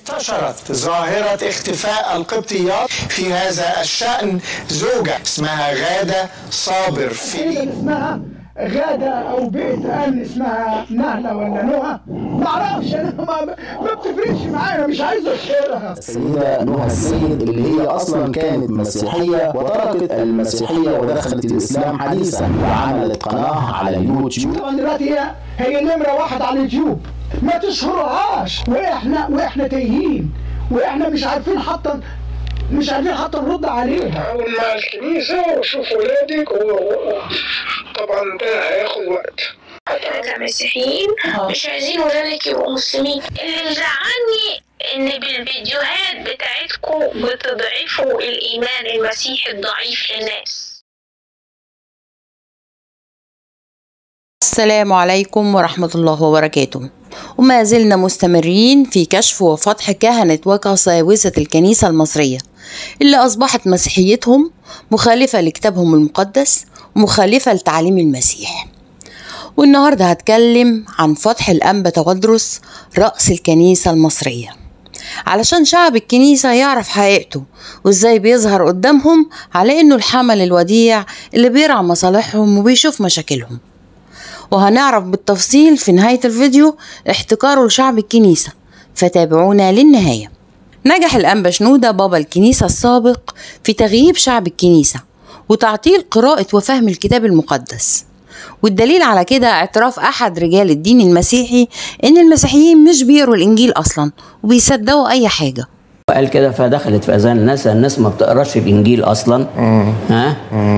انتشرت ظاهرة اختفاء القبطيات في هذا الشأن زوجة اسمها غادة صابر في سيدة اسمها غادة أو بيت أمن اسمها نهلة ولا نهى معرفش أنا ما, ما بتفرقش معايا مش عايز أشهرها السيدة نهى السيد اللي هي أصلا كانت مسيحية وتركت المسيحية ودخلت الإسلام حديثا وعملت قناة على اليوتيوب طبعا دلوقتي هي هي نمرة واحد على اليوتيوب ما تشهرهاش وإحنا وإحنا تايهين وإحنا مش عارفين حتى مش عارفين حتى نرد عليها أول مع الكنيسة وشوف ولادك و- طبعا ده هياخد وقت احنا كمسيحيين مش عايزين ولادك يبقوا مسلمين اللي مزعلني ان بالفيديوهات بتاعتكم بتضعفوا الايمان المسيحي الضعيف للناس السلام عليكم ورحمة الله وبركاته وما زلنا مستمرين في كشف وفتح كهنة وقساوسة الكنيسة المصرية اللي أصبحت مسيحيتهم مخالفة لكتابهم المقدس ومخالفة لتعليم المسيح والنهاردة هتكلم عن فتح الأنبا تودرس رأس الكنيسة المصرية علشان شعب الكنيسة يعرف حقيقته وازاي بيظهر قدامهم على انه الحمل الوديع اللي بيرعى مصالحهم وبيشوف مشاكلهم وهنعرف بالتفصيل في نهاية الفيديو احتكاره لشعب الكنيسة فتابعونا للنهاية نجح الأنبا شنودة بابا الكنيسة السابق في تغييب شعب الكنيسة وتعطيل قراءة وفهم الكتاب المقدس والدليل على كده اعتراف أحد رجال الدين المسيحي إن المسيحيين مش بيقروا الإنجيل أصلا وبيصدقوا أي حاجة قال كده فدخلت في اذان الناس الناس ما بتقراش الانجيل اصلا ها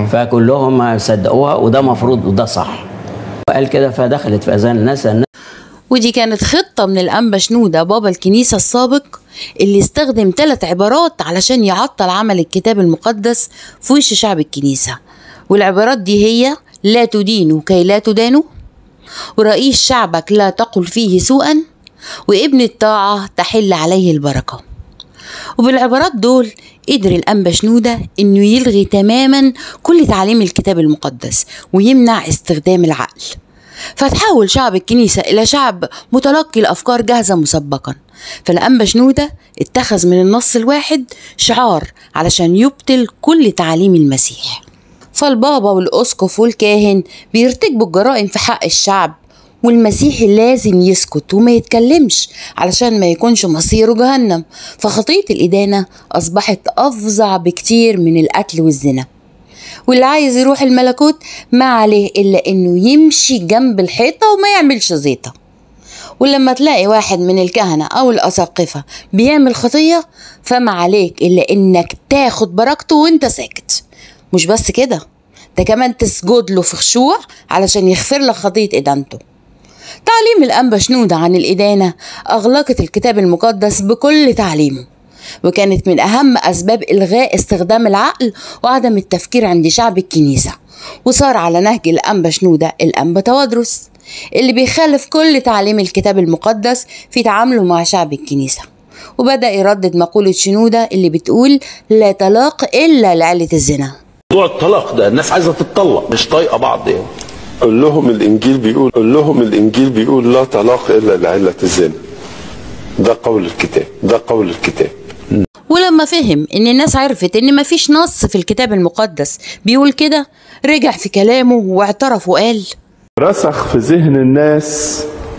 فكلهم صدقوها وده مفروض وده صح قال كده فدخلت في اذان الناس الناس ودي كانت خطة من الأنبا شنودة بابا الكنيسة السابق اللي استخدم ثلاث عبارات علشان يعطل عمل الكتاب المقدس في وش شعب الكنيسة والعبارات دي هي لا تدينوا كي لا تدانوا ورئيس شعبك لا تقل فيه سوءا وابن الطاعة تحل عليه البركة وبالعبارات دول قدر الأنبا شنودة إنه يلغي تماما كل تعليم الكتاب المقدس ويمنع استخدام العقل فتحول شعب الكنيسة إلى شعب متلقي الأفكار جاهزة مسبقا فالأنبا شنودة اتخذ من النص الواحد شعار علشان يبطل كل تعاليم المسيح فالبابا والأسقف والكاهن بيرتكبوا الجرائم في حق الشعب والمسيحي لازم يسكت وما يتكلمش علشان ما يكونش مصيره جهنم فخطية الإدانة أصبحت أفظع بكتير من القتل والزنا واللي عايز يروح الملكوت ما عليه إلا إنه يمشي جنب الحيطة وما يعملش زيطة ولما تلاقي واحد من الكهنة أو الأساقفة بيعمل خطية فما عليك إلا إنك تاخد بركته وإنت ساكت مش بس كده ده كمان تسجد له في خشوع علشان يغفر لك خطية إدانته تعليم الأنبا شنودة عن الإدانة أغلقت الكتاب المقدس بكل تعليمه وكانت من أهم أسباب إلغاء استخدام العقل وعدم التفكير عند شعب الكنيسة وصار على نهج الأنبا شنودة الأنبا توادرس اللي بيخالف كل تعليم الكتاب المقدس في تعامله مع شعب الكنيسة وبدأ يردد مقولة شنودة اللي بتقول لا طلاق إلا لعلة الزنا موضوع الطلاق ده الناس عايزه تتطلق مش طايقه بعض يعني قول لهم الانجيل بيقول قول لهم الانجيل بيقول لا طلاق الا لعله الزنا ده قول الكتاب ده قول الكتاب ولما فهم ان الناس عرفت ان مفيش نص في الكتاب المقدس بيقول كده رجع في كلامه واعترف وقال رسخ في ذهن الناس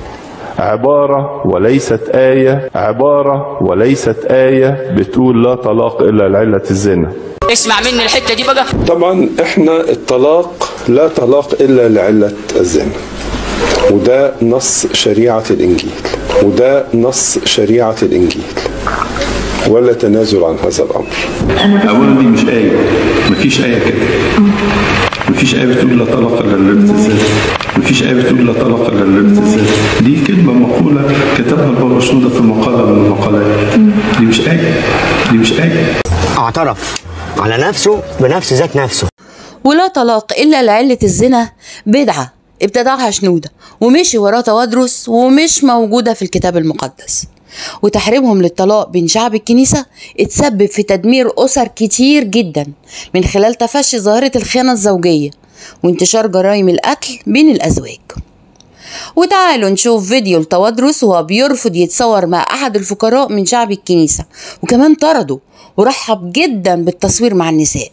عبارة وليست آية عبارة وليست آية بتقول لا طلاق إلا لعلة الزنا اسمع مني الحته دي بقى طبعا احنا الطلاق لا طلاق إلا لعلة الزنا وده نص شريعة الإنجيل وده نص شريعة الإنجيل ولا تنازل عن هذا الأمر أولا دي مش آية مفيش آية كده مفيش آية بتقول لا طلاق إلا لعلة الزنا مفيش آية بتقول لا طلاق إلا لعلة الزنا دي كلمة مقولة كتبها البابا شنودة في مقالة من المقالات دي مش آية دي مش آية اعترف على نفسه بنفس ذات نفسه ولا طلاق إلا لعلة الزنا بدعة ابتدعها شنودة ومشي وراه توادرس ومش موجودة في الكتاب المقدس وتحريمهم للطلاق بين شعب الكنيسة اتسبب في تدمير أسر كتير جدا من خلال تفشي ظاهرة الخيانة الزوجية وانتشار جرائم القتل بين الأزواج وتعالوا نشوف فيديو لتوادرس وهو بيرفض يتصور مع أحد الفقراء من شعب الكنيسة وكمان طرده ورحب جدا بالتصوير مع النساء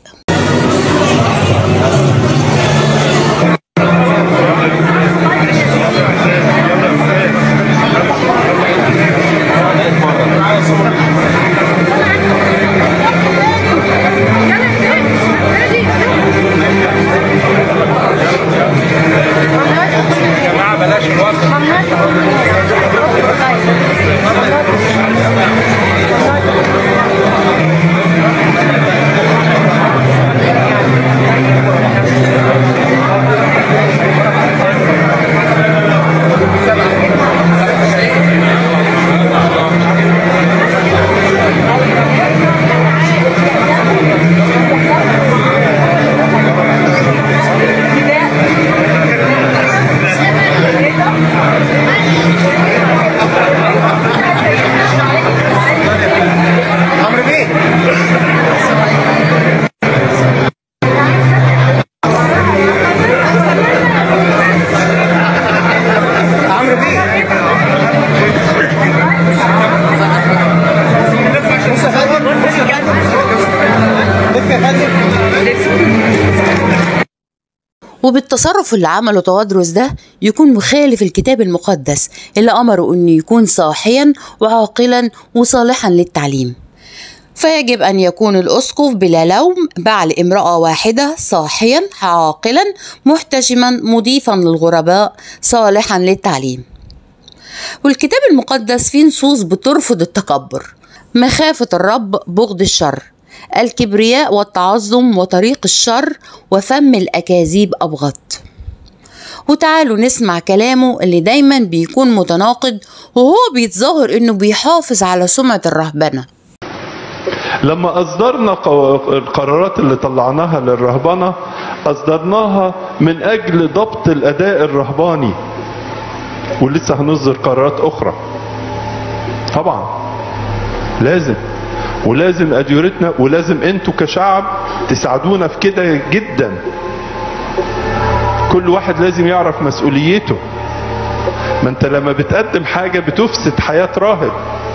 وبالتصرف اللي عمله توادرس ده يكون مخالف الكتاب المقدس اللي أمره أنه يكون صاحيا وعاقلا وصالحا للتعليم فيجب أن يكون الأسقف بلا لوم بعل امرأة واحدة صاحيا عاقلا محتشما مضيفا للغرباء صالحا للتعليم والكتاب المقدس فيه نصوص بترفض التكبر مخافة الرب بغض الشر الكبرياء والتعظم وطريق الشر وفم الأكاذيب أبغض وتعالوا نسمع كلامه اللي دايما بيكون متناقض وهو بيتظاهر انه بيحافظ على سمعة الرهبنة لما أصدرنا قو- القرارات اللي طلعناها للرهبنة أصدرناها من أجل ضبط الأداء الرهباني ولسه هنصدر قرارات أخرى طبعا لازم ولازم أديرتنا ولازم أنتوا كشعب تساعدونا في كده جدا كل واحد لازم يعرف مسؤوليته ما انت لما بتقدم حاجة بتفسد حياة راهب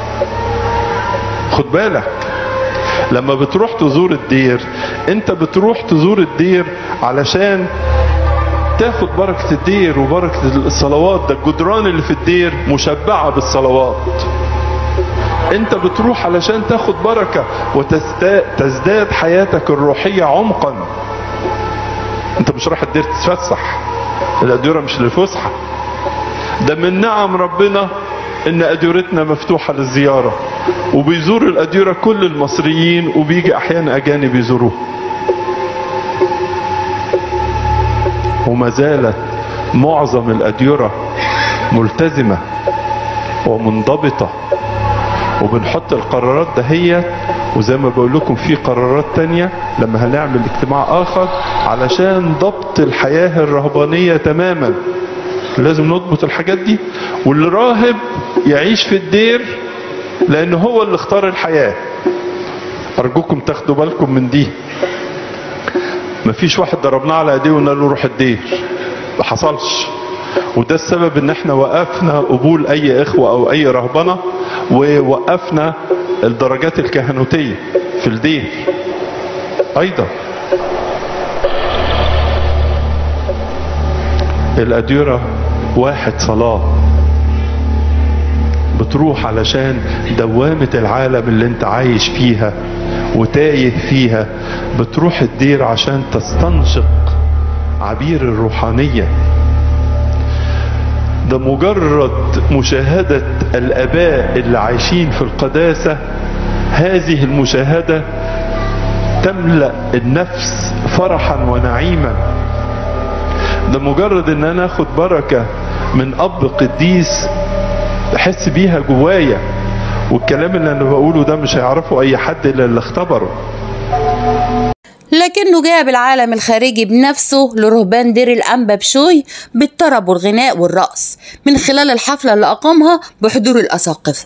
خد بالك لما بتروح تزور الدير انت بتروح تزور الدير علشان تاخد بركة الدير وبركة الصلوات ده الجدران اللي في الدير مشبعة بالصلوات انت بتروح علشان تاخد بركة وتزداد حياتك الروحية عمقا انت مش رايح الدير تتفسح الاديرة مش للفسحة ده من نعم ربنا ان اديرتنا مفتوحة للزيارة وبيزور الاديرة كل المصريين وبيجي احيانا اجانب يزوروه وما زالت معظم الاديرة ملتزمة ومنضبطة وبنحط القرارات دهيت وزي ما بقول لكم في قرارات تانية لما هنعمل اجتماع اخر علشان ضبط الحياة الرهبانية تماما لازم نضبط الحاجات دي واللي راهب يعيش في الدير لان هو اللي اختار الحياة ارجوكم تاخدوا بالكم من دي مفيش واحد ضربناه على ايديه وقلنا له روح الدير ما حصلش وده السبب ان احنا وقفنا قبول اي اخوة او اي رهبنة ووقفنا الدرجات الكهنوتية في الدير ايضا الأديرة واحد صلاة بتروح علشان دوامة العالم اللي انت عايش فيها وتايه فيها بتروح الدير عشان تستنشق عبير الروحانية ده مجرد مشاهدة الآباء اللي عايشين في القداسة هذه المشاهدة تملأ النفس فرحا ونعيما ده مجرد ان انا اخد بركة من اب قديس احس بيها جوايا والكلام اللي انا بقوله ده مش هيعرفه اي حد الا اللي اختبره لكنه جاب العالم الخارجي بنفسه لرهبان دير الأنبا بشوي بالطرب والغناء والرقص من خلال الحفلة اللي أقامها بحضور الأساقفة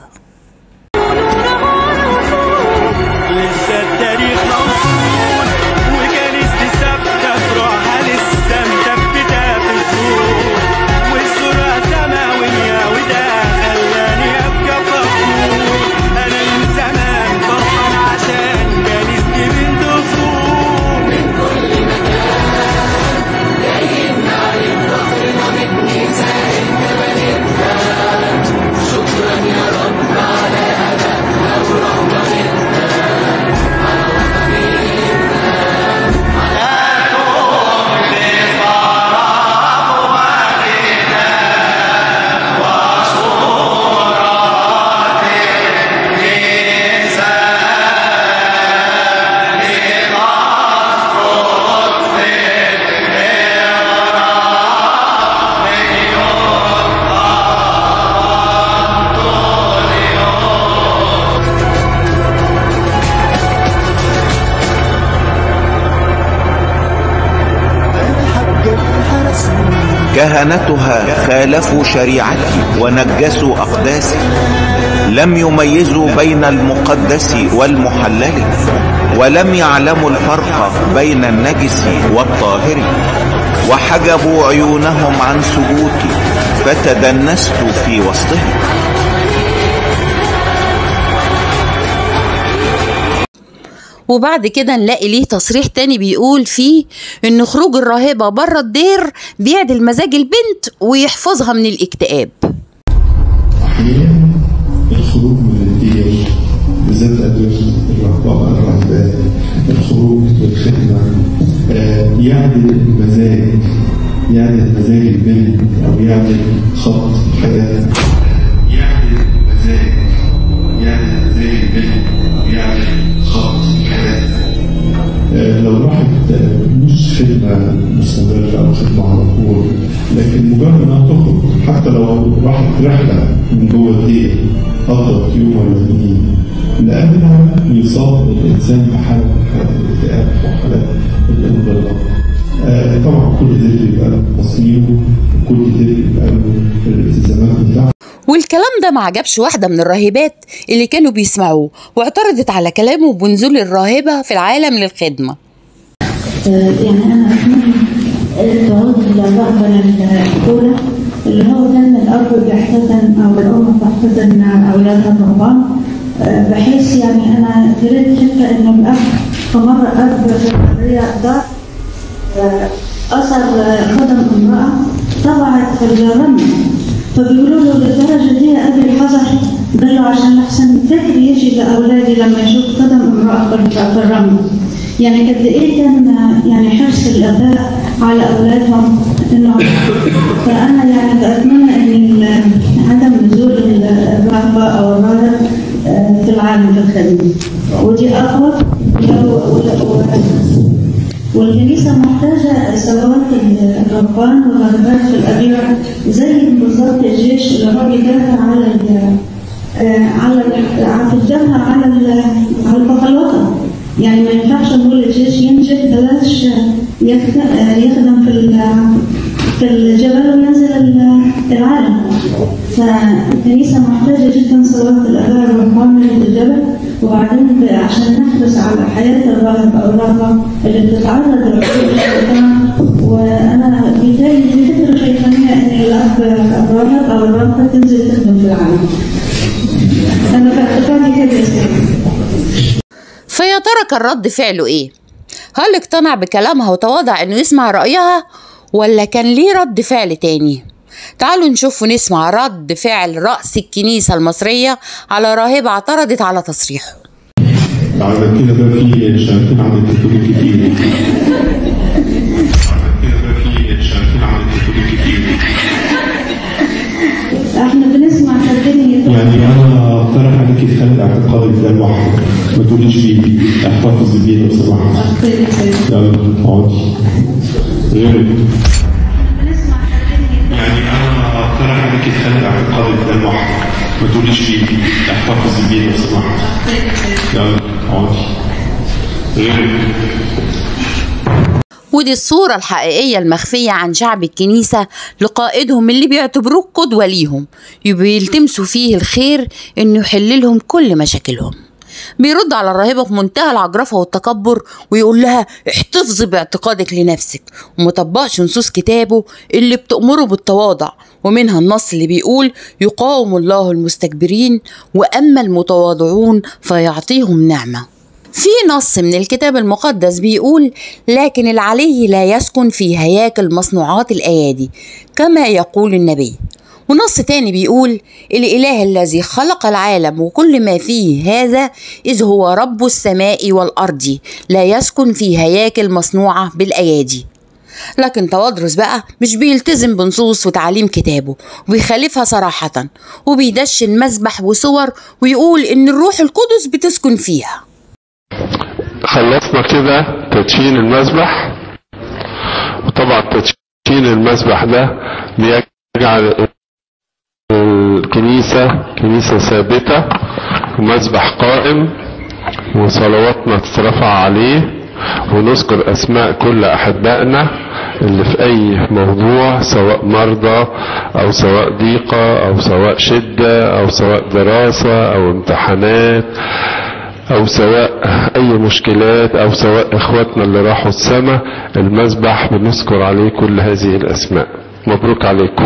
لسه التاريخ موصول وكنيستي ثابتة فروعها لسه مثبتة في السور والسور كهنتها خالفوا شريعتي ونجسوا أقداسي لم يميزوا بين المقدس والمحلل ولم يعلموا الفرق بين النجس والطاهر وحجبوا عيونهم عن سجوتي فتدنست في وسطهم وبعد كده نلاقي ليه تصريح تاني بيقول فيه ان خروج الراهبة بره الدير بيعدل مزاج البنت ويحفظها من الاكتئاب أحيانا الخروج من الدير بالذات أدوية الرهبان الرهبان الخروج للخدمة آه، يعدل المزاج يعدل مزاج البنت أو يعدل خط الحياة يعدل المزاج يعدل مزاج البنت أو يعدل خط الحياة آه، لو راحت آه، مش خدمة مستمرة أو خدمة على طول لكن مجرد إنها تخرج حتى لو راحت رحلة من جوه الدير قضت يوم ولا اثنين لأنها يصاب الإنسان بحالة من حالات الاكتئاب وحالات الانضباط. آه، طبعا كل دير بيبقى له تصميمه وكل دير بيبقى له الالتزامات بتاعته والكلام ده ما عجبش واحدة من الراهبات اللي كانوا بيسمعوه واعترضت على كلامه بنزول الراهبة في العالم للخدمة يعني انا اتمنى تعود الرغبه الاولى اللي هو كان الاب بيحتضن او الام بتحتضن اولادها الرهبان آه، بحيث يعني انا قريت حته انه الاب فمره اب في الحريه دار آه، اثر آه، خدم امراه طبعت في الرمل فبيقولوا له للدرجه دي يا ابي الحذر قال له عشان احسن فكر يجي لاولادي لما يشوف قدم امراه في في الرمل يعني قد ايه كان يعني حرص الاباء على اولادهم انه فانا يعني بتمنى ان ال- عدم نزول الرهبه او الراهب آه، في العالم في الخدمه ودي اقوى لو لو- والكنيسة محتاجة ثروات الرهبان والراهبات في الأبيرة زي بالظبط الجيش اللي هو بيدافع على ال- آه، على ال- على في الجبهة على ال- على البطل الوطن يعني ما ينفعش نقول الجيش ينجح بلاش يخدم آه، يخدم في ال- في الجبل وينزل ال- العالم فالكنيسة محتاجة جدا صلاة الآباء الرهبان اللي في الجبل وبعدين ب- عشان نحرص على حياة الراهب أو الراهبة اللي بتتعرض لعقول الشيطان وأنا بيتهيألي دي فكرة شيطانية إن الأب الراهب أو الراهبة تنزل تخدم في العالم أنا باعتقادي كده يا سيدي. فيا ترى كان رد فعله ايه هل اقتنع بكلامها وتواضع انه يسمع رأيها ولا كان ليه رد فعل تاني تعالوا نشوف ونسمع رد فعل رأس الكنيسة المصرية على راهبة اعترضت على تصريحه بعد كده بقى في شركين عملت كتب كتير احنا بنسمع صدقني يعني انا اقترح عليك تخلي اعتقادك ده لوحدك ما تقوليش بيه احتفظ بيه لو سمحت يلا اقعدي غيرك يعني انا اقترح عليك تخلي اعتقادك ده لوحدك ما تقوليش بيه احتفظ بيه لو سمحت يلا اقعدي غيرك ودي الصورة الحقيقية المخفية عن شعب الكنيسة لقائدهم اللي بيعتبروه قدوة ليهم بيلتمسوا فيه الخير انه يحل لهم كل مشاكلهم بيرد على الراهبة في منتهى العجرفة والتكبر ويقول لها احتفظي باعتقادك لنفسك ومطبقش نصوص كتابه اللي بتأمره بالتواضع ومنها النص اللي بيقول يقاوم الله المستكبرين وأما المتواضعون فيعطيهم نعمة في نص من الكتاب المقدس بيقول لكن العلي لا يسكن في هياكل مصنوعات الأيادي كما يقول النبي ونص تاني بيقول الإله الذي خلق العالم وكل ما فيه هذا إذ هو رب السماء والأرض لا يسكن في هياكل مصنوعة بالأيادي لكن توادرس بقى مش بيلتزم بنصوص وتعاليم كتابه وبيخالفها صراحة وبيدشن مسبح وصور ويقول إن الروح القدس بتسكن فيها خلصنا كده تدشين المسبح وطبعا تدشين المسبح ده بيجعل الكنيسة كنيسة ثابتة ومسبح قائم وصلواتنا تترفع عليه ونذكر أسماء كل أحبائنا اللي في اي موضوع سواء مرضى او سواء ضيقة او سواء شدة او سواء دراسة او امتحانات او سواء اي مشكلات او سواء اخواتنا اللي راحوا السماء المسبح بنذكر عليه كل هذه الاسماء مبروك عليكم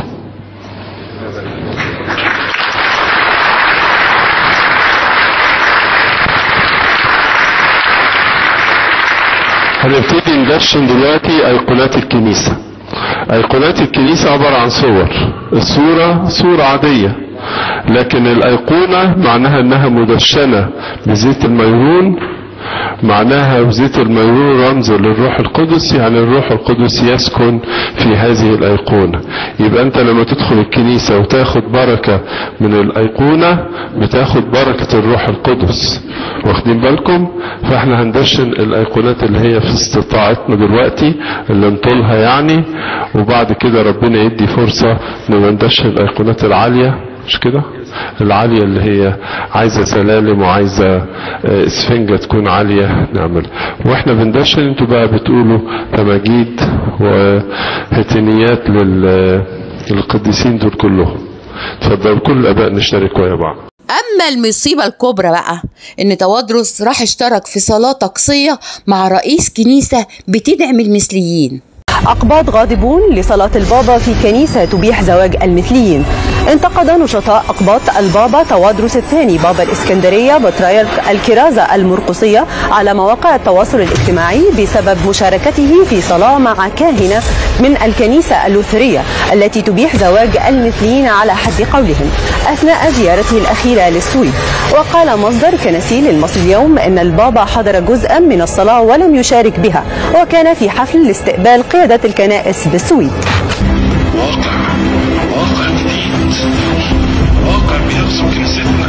هنبتدي ندشن دلوقتي ايقونات الكنيسة ايقونات الكنيسة عبارة عن صور الصورة صورة عادية لكن الايقونة معناها انها مدشنة بزيت الميرون معناها زيت الميرون رمز للروح القدس يعني الروح القدس يسكن في هذه الايقونة يبقى انت لما تدخل الكنيسة وتاخد بركة من الايقونة بتاخد بركة الروح القدس واخدين بالكم فاحنا هندشن الايقونات اللي هي في استطاعتنا دلوقتي اللي نطولها يعني وبعد كده ربنا يدي فرصة نبقى ندشن الايقونات العالية مش كده العالية اللي هي عايزة سلالم وعايزة آه، اسفنجة تكون عالية نعمل واحنا بندشن انتوا بقى بتقولوا تماجيد وهتنيات لل- للقديسين دول كلهم اتفضلوا كل الاباء نشترك ويا بعض أما المصيبة الكبرى بقى إن توادرس راح اشترك في صلاة طقسية مع رئيس كنيسة بتدعم المثليين أقباط غاضبون لصلاة البابا في كنيسة تبيح زواج المثليين انتقد نشطاء أقباط البابا توادرس الثاني بابا الإسكندرية بطريرك الكرازة المرقصية على مواقع التواصل الاجتماعي بسبب مشاركته في صلاة مع كاهنة من الكنيسة اللوثرية التي تبيح زواج المثليين على حد قولهم أثناء زيارته الأخيرة للسويد وقال مصدر كنسي للمصري اليوم أن البابا حضر جزءا من الصلاة ولم يشارك بها وكان في حفل لاستقبال قيادة الكنائس بالسويد واقع واقع جديد واقع بيغزو كنيستنا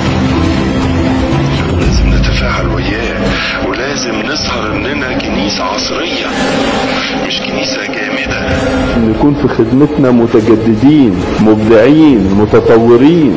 ولازم نتفاعل وياه ولازم نظهر اننا كنيسة عصرية مش كنيسة جامدة نكون في خدمتنا متجددين مبدعين متطورين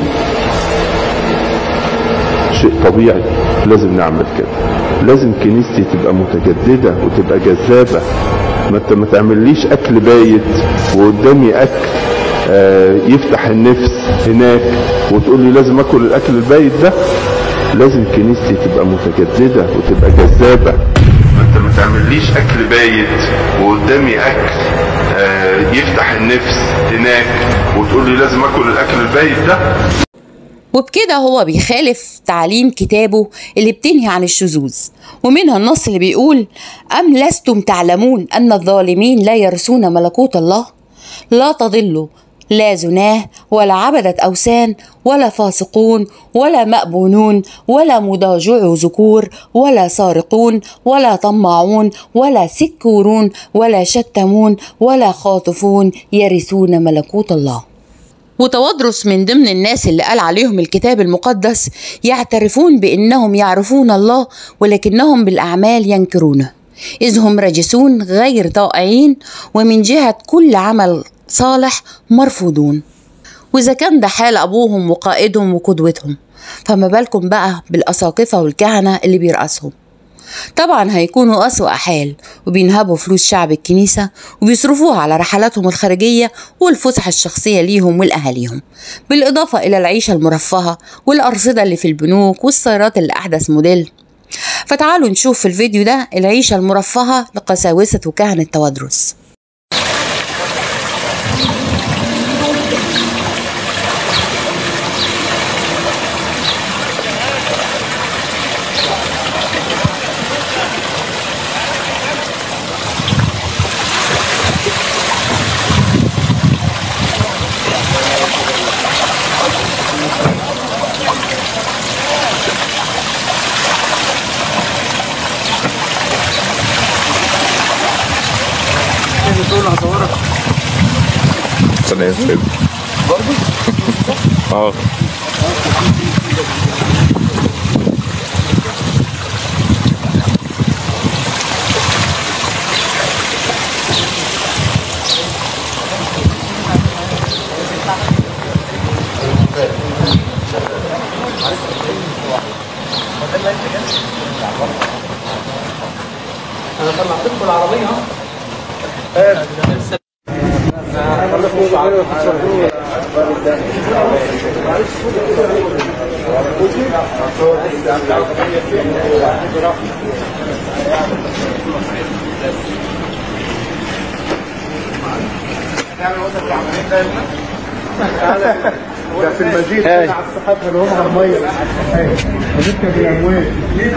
شيء طبيعي لازم نعمل كده لازم كنيستي تبقى متجددة وتبقى جذابة ما انت ما تعمليش اكل بايت وقدامي اكل آه، يفتح النفس هناك وتقول لي لازم اكل الاكل البايت ده لازم كنيستي تبقى متجددة وتبقى جذابة ما انت ما تعمليش اكل بايت وقدامي اكل آه، يفتح النفس هناك وتقول لي لازم اكل الاكل البايت ده وبكده هو بيخالف تعليم كتابه اللي بتنهي عن الشذوذ ومنها النص اللي بيقول أم لستم تعلمون أن الظالمين لا يرثون ملكوت الله لا تضلوا لا زناه ولا عبدة أوثان ولا فاسقون ولا مأبونون ولا مضاجع ذكور ولا سارقون ولا طماعون ولا سكورون ولا شتمون ولا خاطفون يرثون ملكوت الله وتوادرس من ضمن الناس اللي قال عليهم الكتاب المقدس يعترفون بانهم يعرفون الله ولكنهم بالاعمال ينكرونه اذ هم رجسون غير طائعين ومن جهه كل عمل صالح مرفوضون واذا كان ده حال ابوهم وقائدهم وقدوتهم فما بالكم بقى بالاساقفه والكهنه اللي بيرأسهم طبعا هيكونوا أسوأ حال وبينهبوا فلوس شعب الكنيسة وبيصرفوها على رحلاتهم الخارجية والفسح الشخصية ليهم ولأهاليهم بالإضافة إلى العيشة المرفهة والأرصدة اللي في البنوك والسيارات اللي أحدث موديل فتعالوا نشوف في الفيديو ده العيشة المرفهة لقساوسة وكهنة توادرس استنى يا برضه؟ اه انا طلعت لكم العربيه ها ده في المزيد كده على السحاب اللي هم على الميه المزيد كان بالاموال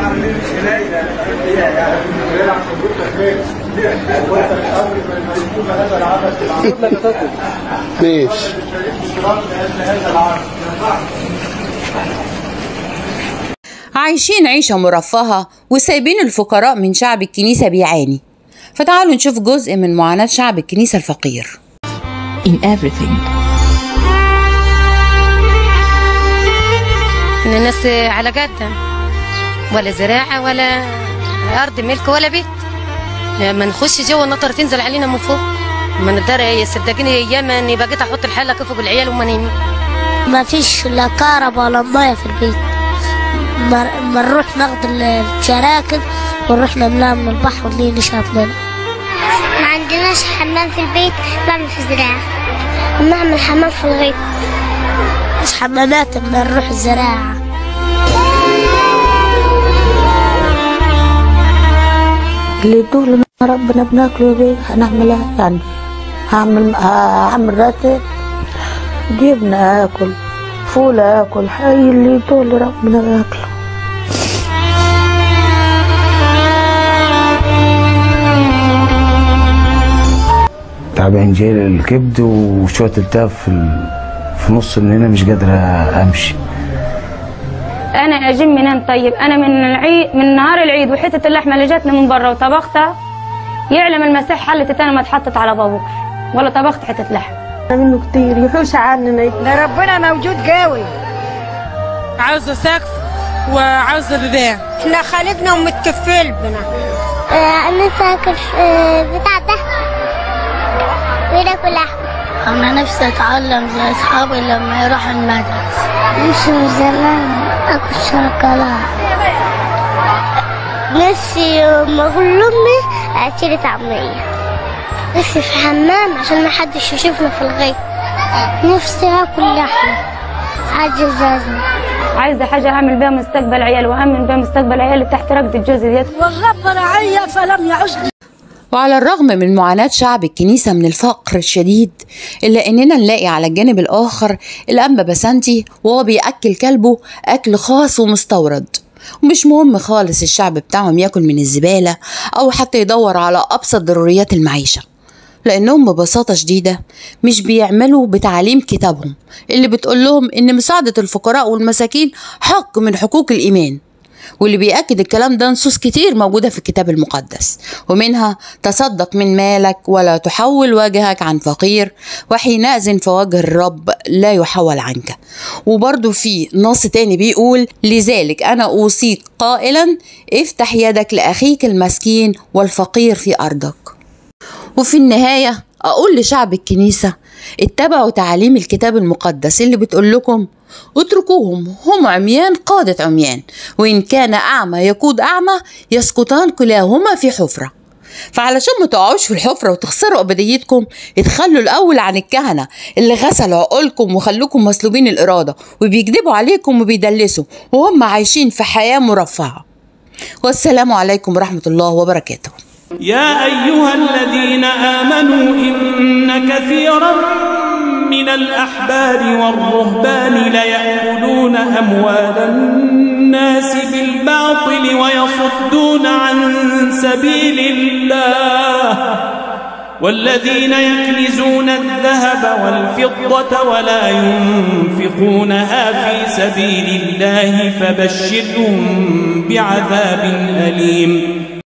ماشي عايشين عيشة مرفهة وسايبين الفقراء من شعب الكنيسة بيعاني فتعالوا نشوف جزء من معاناة شعب الكنيسة الفقير in everything. احنا الناس على قدها ولا زراعة ولا أرض ملك ولا بيت لما نخش جوه النطر تنزل علينا من فوق ما نقدر هي صدقني ايام اني بقيت احط الحله كيف بالعيال وما نايمين ما فيش لا كهرباء ولا ميه في البيت ما ما نروح ناخد الشراكب ونروح نملاها من البحر ونيجي نشرب منها ما عندناش حمام في البيت بعمل في الزراعة ونعمل حمام في الغيط مش حمامات بدنا نروح الزراعة اللي يدور ربنا بناكله بيه هنعملها يعني هعمل هعمل راتب جبنة آكل فول آكل حي اللي يدور ربنا بياكله تعبان جاي الكبد وشوية التهاب في ال- في نص ان انا مش قادر امشي انا اجيب منين طيب انا من العيد من نهار العيد وحته اللحمه اللي جاتني من بره وطبختها يعلم المسيح حلت انا ما اتحطت على بابوك ولا طبخت حته لحم منه كتير يحوش عننا ده ربنا موجود قوي عاوزه سقف وعاوزه بيبان احنا خالقنا ومتكفل بنا أنا ساكن في بتاع ده بناكل لحم أنا نفسي أتعلم زي أصحابي لما يروحوا المدرسة نفسي من زمان أكل شوكولاتة نفسي ما أقول لأمي أعطيلي طعمية نفسي في حمام عشان ما حدش يشوفنا في الغيط نفسي آكل لحمة حاجة زازة عايزه حاجه اعمل بيها مستقبل عيال وامن بيها مستقبل عيالي تحت رقد الجوز ديت والرب رعية فلم يعشني وعلى الرغم من معاناة شعب الكنيسة من الفقر الشديد إلا إننا نلاقي على الجانب الآخر الأنبا بسنتي وهو بيأكل كلبه أكل خاص ومستورد ومش مهم خالص الشعب بتاعهم ياكل من الزبالة أو حتى يدور على أبسط ضروريات المعيشة لأنهم ببساطة شديدة مش بيعملوا بتعاليم كتابهم اللي بتقول لهم إن مساعدة الفقراء والمساكين حق من حقوق الإيمان واللي بيأكد الكلام ده نصوص كتير موجودة في الكتاب المقدس ومنها تصدق من مالك ولا تحول وجهك عن فقير وحينئذ فوجه الرب لا يحول عنك وبرضو في نص تاني بيقول لذلك أنا أوصيك قائلا افتح يدك لأخيك المسكين والفقير في أرضك وفي النهاية أقول لشعب الكنيسة اتبعوا تعاليم الكتاب المقدس اللي بتقول لكم اتركوهم هم عميان قادة عميان وإن كان أعمى يقود أعمى يسقطان كلاهما في حفرة فعلشان ما تقعوش في الحفرة وتخسروا أبديتكم اتخلوا الأول عن الكهنة اللي غسلوا عقولكم وخلوكم مسلوبين الإرادة وبيكذبوا عليكم وبيدلسوا وهم عايشين في حياة مرفهة والسلام عليكم ورحمة الله وبركاته يا أيها الذين آمنوا إن كثيرا من الأحبار والرهبان ليأكلون أموال الناس بالباطل ويصدون عن سبيل الله والذين يكنزون الذهب والفضة ولا ينفقونها في سبيل الله فبشرهم بعذاب أليم